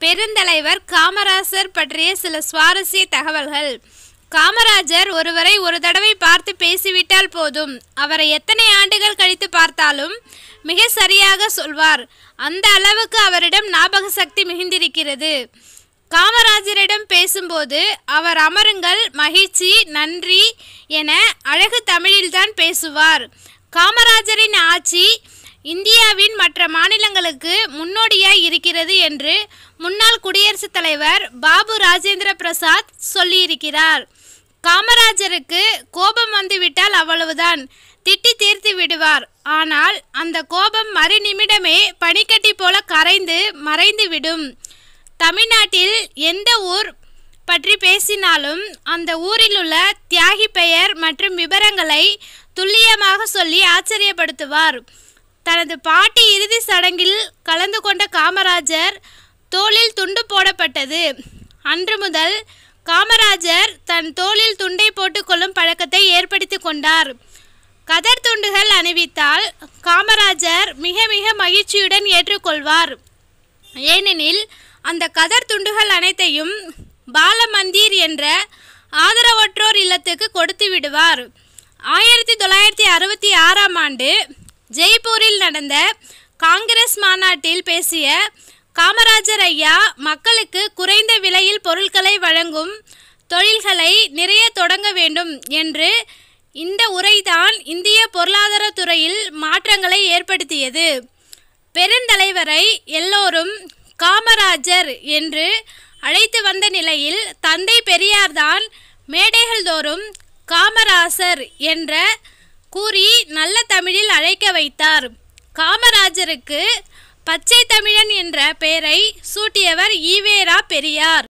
பெருந்தலைவர் காமராசர் பற்றிய சில சுவாரஸ்ய தகவல்கள் காமராஜர் ஒருவரை ஒரு தடவை பார்த்து பேசிவிட்டால் போதும் அவரை எத்தனை ஆண்டுகள் கழித்து பார்த்தாலும் மிக சரியாக சொல்வார் அந்த அளவுக்கு அவரிடம் ஞாபக சக்தி மிகுந்திருக்கிறது காமராஜரிடம் பேசும்போது அவர் அமருங்கள் மகிழ்ச்சி நன்றி என அழகு தமிழில்தான் பேசுவார் காமராஜரின் ஆட்சி இந்தியாவின் மற்ற மாநிலங்களுக்கு முன்னோடியாய் இருக்கிறது என்று முன்னாள் குடியரசுத் தலைவர் பாபு ராஜேந்திர பிரசாத் சொல்லியிருக்கிறார் காமராஜருக்கு கோபம் வந்துவிட்டால் அவ்வளவுதான் திட்டி தீர்த்து விடுவார் ஆனால் அந்த கோபம் மறு நிமிடமே பனிக்கட்டி போல கரைந்து மறைந்து விடும் தமிழ்நாட்டில் எந்த ஊர் பற்றி பேசினாலும் அந்த ஊரில் உள்ள தியாகி பெயர் மற்றும் விவரங்களை துல்லியமாக சொல்லி ஆச்சரியப்படுத்துவார் தனது பாட்டி இறுதி சடங்கில் கலந்து கொண்ட காமராஜர் தோளில் துண்டு போடப்பட்டது அன்று முதல் காமராஜர் தன் தோளில் துண்டை போட்டுக்கொள்ளும் பழக்கத்தை ஏற்படுத்தி கொண்டார் கதர் துண்டுகள் அணிவித்தால் காமராஜர் மிக மிக மகிழ்ச்சியுடன் ஏற்றுக்கொள்வார் ஏனெனில் அந்த கதர் துண்டுகள் அனைத்தையும் பாலமந்தீர் என்ற ஆதரவற்றோர் இல்லத்துக்கு கொடுத்து விடுவார் ஆயிரத்தி தொள்ளாயிரத்தி அறுபத்தி ஆறாம் ஆண்டு ஜெய்ப்பூரில் நடந்த காங்கிரஸ் மாநாட்டில் பேசிய காமராஜர் ஐயா மக்களுக்கு குறைந்த விலையில் பொருட்களை வழங்கும் தொழில்களை நிறைய தொடங்க வேண்டும் என்று இந்த உரைதான் இந்திய பொருளாதார துறையில் மாற்றங்களை ஏற்படுத்தியது பெருந்தலைவரை எல்லோரும் காமராஜர் என்று அழைத்து வந்த நிலையில் தந்தை பெரியார்தான் மேடைகள் தோறும் காமராசர் என்ற கூறி நல்ல தமிழில் அழைக்க வைத்தார் காமராஜருக்கு பச்சை தமிழன் என்ற பெயரை சூட்டியவர் ஈவேரா பெரியார்